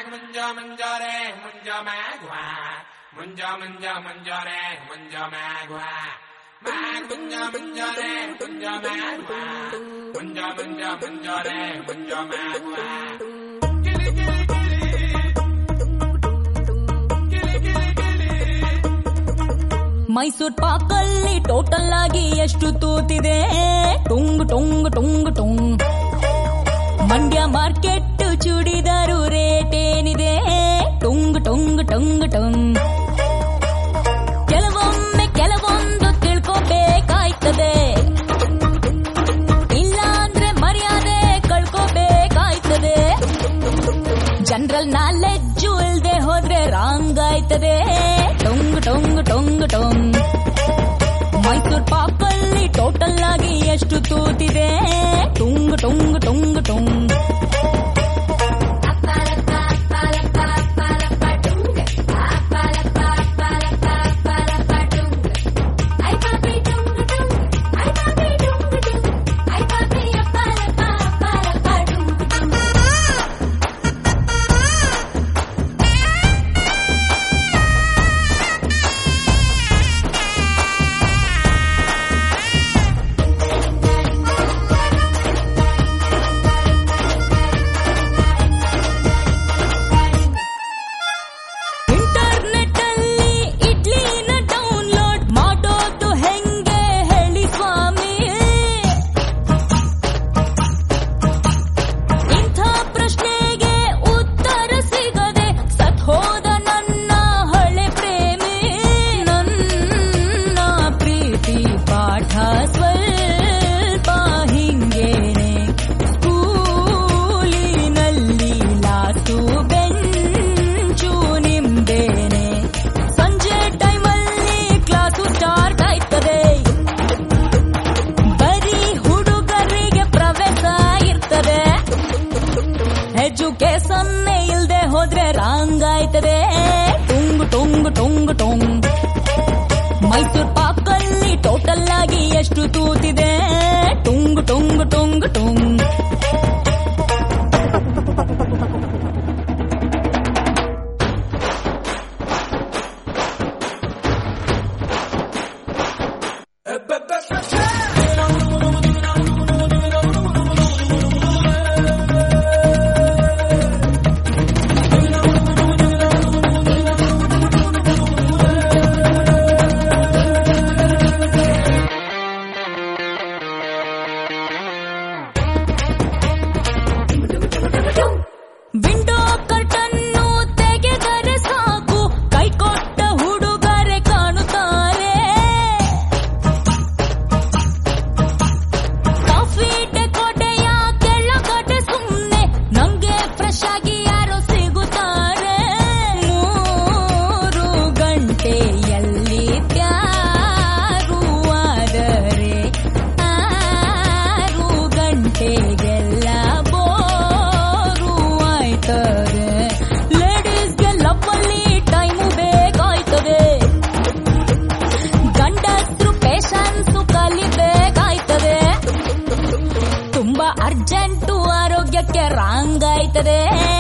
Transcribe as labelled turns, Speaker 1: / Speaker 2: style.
Speaker 1: ಮುಂಜ ಮುಂಜಾರೆ ಮುಂಜ ಮ್ಯಾಗ್ವ ಮುಂಜ ಮುಂಜ ಮುಂಜಾರೆ ಮುಂಜ ಮ್ಯಾಗ್ವ ಮ್ಯಾಗ್ ಮುಂಜ ಮುಂಜಾರೆ ಮುಂಜ ಮ್ಯಾಗ್ವ ಮುಂಜ ಮುಂಜ ಮುಂಜಾರೆ ಮುಂಜ ಮ್ಯಾಗ್ವ ಗಿಲಿ ಗಿಲಿ ಗಿಲಿ ಗಿಲಿ ಗಿಲಿ ಗಿಲಿ
Speaker 2: Mysore ಪಾಕಲ್ಲಿ total ಆಗಿ ಎಷ್ಟು ತೂತಿದೆ ಟುಂಗ್ ಟುಂಗ್ ಟುಂಗ್ ಟುಂಗ್ ಮಂಡ್ಯ ಮಾರ್ಕೆಟ್ ಚೂಡಿದಾರು ರೇಟ್ ಏನಿದೆ ಟುಂಗ್ ಟುಂಗ್ ಟುಂಗ್ ಟುಂಗ್ ಕೆಲವೊಮ್ಮೆ ಕೆಲವೊಂದು ತಿಳ್ಕೋಬೇಕಾಯ್ತದೆ ಇಲ್ಲಾಂದ್ರೆ ಮರ್ಯಾದೆ ಕಳ್ಕೋಬೇಕಾಯ್ತದೆ ಜನರಲ್ ನಾಲೆಡ್ಜು ಇಲ್ದೆ ಹೋದ್ರೆ ರಾಂಗ್ ಆಯ್ತದೆ ಟೊಂಗ್ ಟೊಂಗ್ ಟೊಂಗ್ ಟೊಂಗ್ ಮೈಸೂರ್ ಪಾಕಲ್ಲಿ ಟೋಟಲ್ ಆಗಿ ಎಷ್ಟು ತೂತಿದೆ ಟುಂಗ್ ಟುಂಗ್ ಟುಂಗ್ ಟುಂಗ್ ಇಂಟರ್ನೆಟ್ ಅಲ್ಲಿ ಇಡ್ಲಿನ ಡೌನ್ಲೋಡ್ ಮಾಡೋದು ಹೆಂಗೆ ಹೇಳಿ ಸ್ವಾಮಿ ಇಂಥ ಪ್ರಶ್ನೆಗೆ ಉತ್ತರ ಸಿಗದೆ ಸತ್ ಹೋದ ನನ್ನ ಹಳೆ ಪ್ರೇಮಿ ನನ್ನ ಪ್ರೀತಿ ಪಾಠ ಸ್ವಲ್ಪ ಹಿಂಗೇನೆ ಸ್ಕೂಲಿನಲ್ಲಿ ಲಾಸು ಬೆಂಚು ನಿಮ್ದೇನೆ ಸಂಜೆ ಟೈಮಲ್ಲಿ ಕ್ಲಾಸು ಸ್ಟಾರ್ಟ್ ಆಯ್ತದೆ ಬರೀ ಹುಡುಗರಿಗೆ ಪ್ರವೇಶ ಇರ್ತದೆ ಎಜುಕೇಶನ್ ಇಲ್ದೆ ಹೋದ್ರೆ ರಾಂಗ್ ಆಯ್ತದೆ ಟುಂಗ್ ಟುಂಗ್ ಟುಂಗ್ ಟುಂಗ್ ಮೈಸೂರ್ ಪಾಕಲ್ಲಿ ಟೋಟಲ್ ಆಗಿ ಎಷ್ಟು ತೂತಿದೆ ಟುಂಗ್ ಟುಂಗ್ ಟುಂಗ್ ಟುಂಗ್ ವಿಂಡೋ ಕರ್ಟನ್ನು ತೆಗೆದರೆ ಸಾಕು ಕೈ ಕೊಟ್ಟ ಹುಡುಗರೆ ಕಾಣುತ್ತಾರೆ ಕಾಫಿ ಕೋಟೆಯ ಕೆಳಗಡೆ ಸುಮ್ನೆ ನಮ್ಗೆ ಫ್ರೆಶ್ ಆಗಿ ಯಾರೋ ಸಿಗುತ್ತಾರೆ ಮೂರು ಗಂಟೆಯಲ್ಲಿ ತ್ಯಾರು ಆದರೆ ಆರು ಗಂಟೆಗೆಲ್ಲ ಬೋರು ಆಯ್ತದೆ ಲೇಡೀಸ್ಗೆ ಲವ್ವಲ್ಲಿ ಟೈಮು ಬೇಕಾಯ್ತದೆ ಗಂಡಸ್ರು ಪೇಷನ್ಸು ಕಲಿಬೇಕಾಯ್ತದೆ ತುಂಬಾ ಅರ್ಜೆಂಟು ಆರೋಗ್ಯಕ್ಕೆ ರಾಂಗ್ ಆಯ್ತದೆ